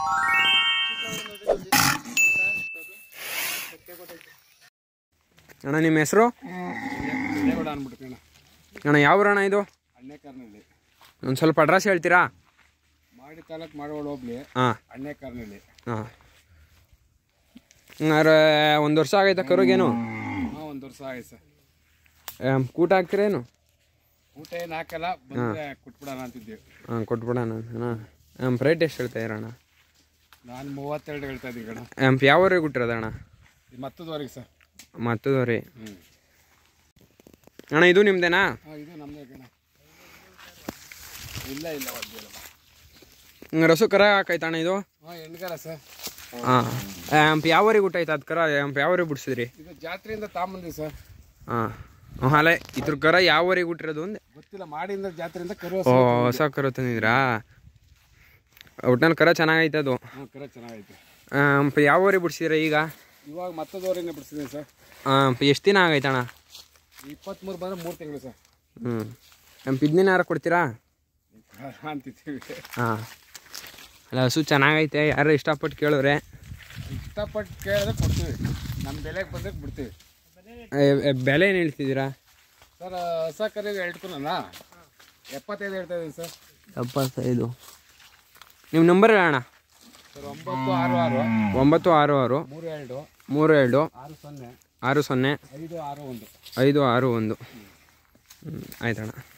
ಅಣ್ಣ ನಿಮ್ಮ ಹೆಸರು ದೇವಡ ಅಂದ್ಬಿಡ್ತೀನಿ ಅಣ್ಣ ಯಾವ ಊರಣ್ಣ ಇದು ಅಣ್ಣೇಕರ್ನಲ್ಲಿ ಒಂದು ಸ್ವಲ್ಪ ಅಡ್ರೆಸ್ ಹೇಳ್ತೀರಾ ಮಾಡಿ ತಾಲೂಕು ಮಾಡೋಳು ಹೋಗ್ಲಿ ಹಾಂ ಅಣ್ಣೇಕರ್ನಲ್ಲಿ ಹಾಂ ಹಂಗಾರೆ ಒಂದು ವರ್ಷ ಆಗೈತಾ ಕರುಗೇನು ಹಾಂ ಒಂದು ವರ್ಷ ಆಯ್ತು ಸರ್ ಏಮ್, ಕೂಟ ಹಾಕ್ತಿರೇನು ಊಟ ಏನು ಹಾಕಲ್ಲ ಬಂದರೆ ಕೊಟ್ಬಿಡೋಣ ಅಂತಿದ್ದೀವಿ ಹಾಂ ಕೊಟ್ಬಿಡೋಣ ಹಾಂ ಆ್ಯಂಪ್ ರೇಟ್ ಎಷ್ಟು ಹೇಳ್ತಾ ಇದ್ದೀರ ಅಣ್ಣ ನಾನು ಮೂವತ್ತೆರಡು ಹೇಳ್ತಾ ಇದ್ದೀನಿ ಕಣ ಆ್ಯಂಪ್ ಯಾವ ಊರಿಗೆ ಹುಟ್ಟಿರೋದು ಅಣ್ಣ ಮತ್ತದವರೆಗೆ ಸರ್ ಮತ್ತದವ್ರಿ ಹ್ಞೂ ಅಣ್ಣ ಇದು ನಿಮ್ದೇನಾ ಹಾಂ ಇದು ನಮ್ಮದೇ ಕಣ ಇಲ್ಲ ಇಲ್ಲ ಒದ್ದಿಲ್ಲ ಹಂಗಾರೆ ಹಸು ಕರ ಹಾಕೈತ ಅಣ್ಣ ಇದು ಹಾಂ ಎಣ್ಗಾರ ಸರ್ ಹಾಂ ಆ್ಯಂಪ್ ಯಾವ ಊರಿಗೆ ಹುಟ್ಟೈತೆ ಅದು ಕರ ಆ್ಯಂಪ್ ಯಾವ ಊರಿಗೆ ಬಿಡಿಸಿದ್ರಿ ಇದು ಜಾತ್ರೆಯಿಂದ ತಾಂಬಂದಿ ಸರ್ ಹಾಂ ಅಲ್ಲ ಇದ್ರ ಕರ ಯಾವ ಊರಿಗೆ ಹುಟ್ಟಿರೋದು ಒಂದೇ ಗೊತ್ತಿಲ್ಲ ಮಾಡಿಂದ ಜಾತ್ರೆಯಿಂದ ಕರು ಓ ಹೊಸ ಕರು ತಂದಿದ್ರಾ ಒಟ್ನಲ್ಲಿ ಕರ ಚೆನ್ನಾಗೈತೆ ಅದು ಹಾಂ ಕರ ಚೆನ್ನಾಗೈತೆ ಆ್ಯಂಪ್ ಯಾವ ಊರಿಗೆ ಬಿಡಿಸಿದ್ರೆ ಈಗ ಇವಾಗ ಮತ್ತದವರೆಗೆ ಬಿಡಿಸಿದ್ದೀನಿ ಸರ್ ಆ್ಯಂಪ್ ಎಷ್ಟು ದಿನ ಆಗೈತಣ್ಣ ಇಪ್ಪತ್ತ್ಮೂರು ಬಂದರೆ ಮೂರು ತಿಂಗಳು ಸರ್ ಹ್ಞೂ ಆ್ಯಂಪ್ ಇದನ್ನ ಯಾರು ಕೊಡ್ತೀರಾ ಅಂತಿದ್ದೀವಿ ಹಾಂ ಅಲ್ಲ ಹಸು ಚೆನ್ನಾಗೈತೆ ಯಾರು ಇಷ್ಟಪಟ್ಟು ಕೇಳಿದ್ರೆ ಇಷ್ಟಪಟ್ಟು ಕೇಳಿದ್ರೆ ಕೊಡ್ತೀವಿ ನಮ್ಮ ಬೆಲೆಗೆ ಬಂದ್ರೆ ಬಿಡ್ತೀವಿ ಏ, ಏ, ಬೆಲೆ ಏನು ಹೇಳ್ತಿದ್ದೀರಾ ಸರ್ ಹೊಸ ಕರಿಗೆ ಹೇಳ್ಕೊಳಣ ಎಪ್ಪತ್ತೈದು ಹೇಳ್ತಾ ಇದ್ದೀನಿ ಸರ್ ಎಪ್ಪತ್ತೈದು ನಿಮ್ಮ ನಂಬರ್ ಹೇಳೋಣ ಸರ್ ಒಂಬತ್ತು ಆರು ಆರು ಒಂಬತ್ತು ಆರು ಆರು ಮೂರು ಎರಡು ಮೂರು ಎರಡು ಆರು ಸೊನ್ನೆ ಆರು ಸೊನ್ನೆ ಐದು ಆರು ಒಂದು ಐದು ಆರು ಒಂದು ಹ್ಞೂ ಆಯ್ತಣ್ಣ